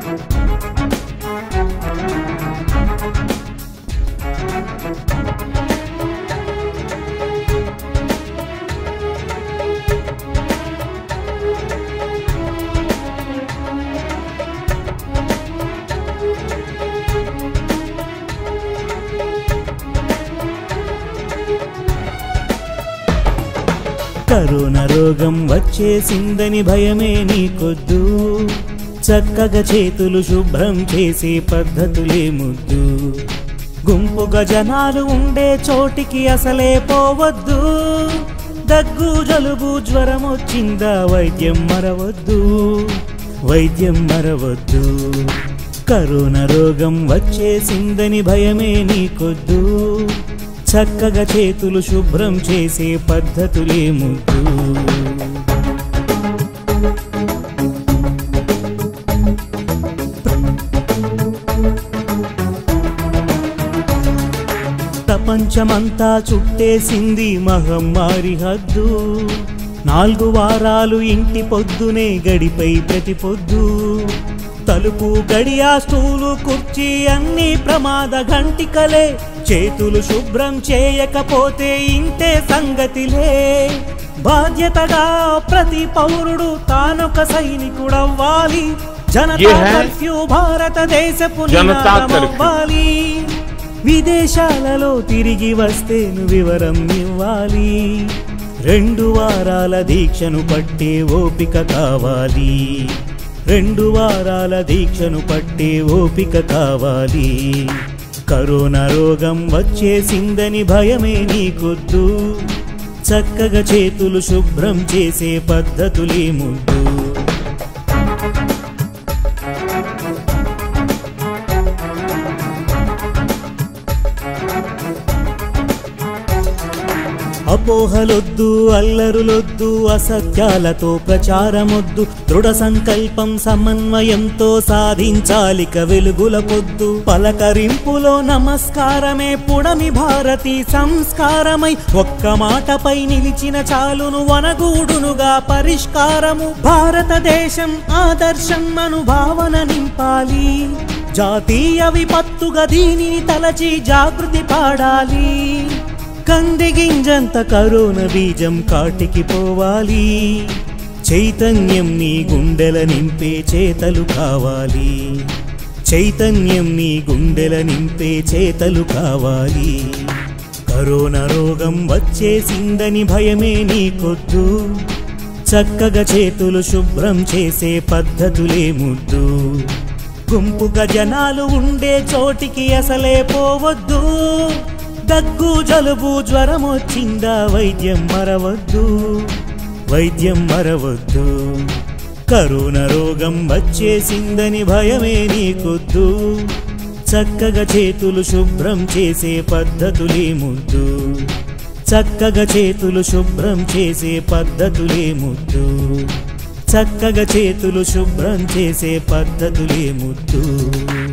Corona రోగం వచ్చేసిందని భయమే నీకొద్దు చక్కగా చేతులు శుభ్రం చేసే పద్ధతులే ముద్దు గుంపుగా జనాలు ఉండే చోటికి అసలే పోవద్దు దగ్గు జలుబు జ్వరం వచ్చిందా వైద్యం మరవద్దు వైద్యం మరవద్దు కరోనా రోగం వచ్చేసిందని భయమే నీకొద్దు చక్కగా చేతులు శుభ్రం చేసే పద్ధతులే ముద్దు ప్రపంచమంతా చుట్టేసింది మహమ్మారి హద్దు నాలుగు వారాలు ఇంటి పొద్దునే గడిపై ప్రతి పొద్దు తలుపు గడియా స్టూలు కుర్చీ అన్ని ప్రమాద గంటికలే చేతులు శుభ్రం చేయకపోతే ఇంతే సంగతిలే బాధ్యతగా ప్రతి పౌరుడు తానొక సైనికుడవ్వాలి జనతా ये है కర్ఫ్యూ భారతదేశపు जनता कर्फ्यू। నినాదమవ్వాలి విదేశాలలో తిరిగి వస్తేను వివరం ఇవ్వాలి రెండు వారాల దీక్షను పట్టే ఓపిక కావాలి రెండు వారాల దీక్షను పట్టే ఓపిక కావాలి కరోనా రోగం వచ్చేసిందని భయమే నీకొద్దు చక్కగా చేతులు శుభ్రం చేసే పద్ధతులే ముద్దు అపోహలొద్దు అల్లరులొద్దు అసత్యాలతో ప్రచారమొద్దు దృఢ సంకల్పం సమన్వయంతో సాధించాలిక వెలుగుల పొద్దు పలకరింపులో నమస్కారమే పుడమి భారతి సంస్కారమై ఒక్క మాటపై నిలిచిన చాలును వనగూడునుగా పరిష్కారము భారతదేశం ఆదర్శం అను భావన నింపాలి జాతీయ విపత్తుగా దీనిని తలచి జాగృతి పాడాలి కంది గింజంత కరోన బీజం కాటికి పోవాలి చైతన్యం నీ గుండెల నింపే చేతలు కావాలి చైతన్యం నీ గుండెల నింపే చేతలు కావాలి కరోనా రోగం వచ్చేసిందని భయమే నీకొద్దు చక్కగా చేతులు శుభ్రం చేసే పద్ధతులే ముద్దు గుంపుగా జనాలు ఉండే చోటికి అసలే పోవద్దు దగ్గు జలుబు జ్వరం వచ్చిందా వైద్యం మరవద్దు వైద్యం మరవద్దు కరోనా రోగం వచ్చేసిందని భయమే నీకొద్దు చక్కగా చేతులు శుభ్రం చేసే పద్ధతులే ముద్దు చక్కగా చేతులు శుభ్రం చేసే పద్ధతులే ముద్దు చక్కగా చేతులు శుభ్రం చేసే పద్ధతులే ముద్దు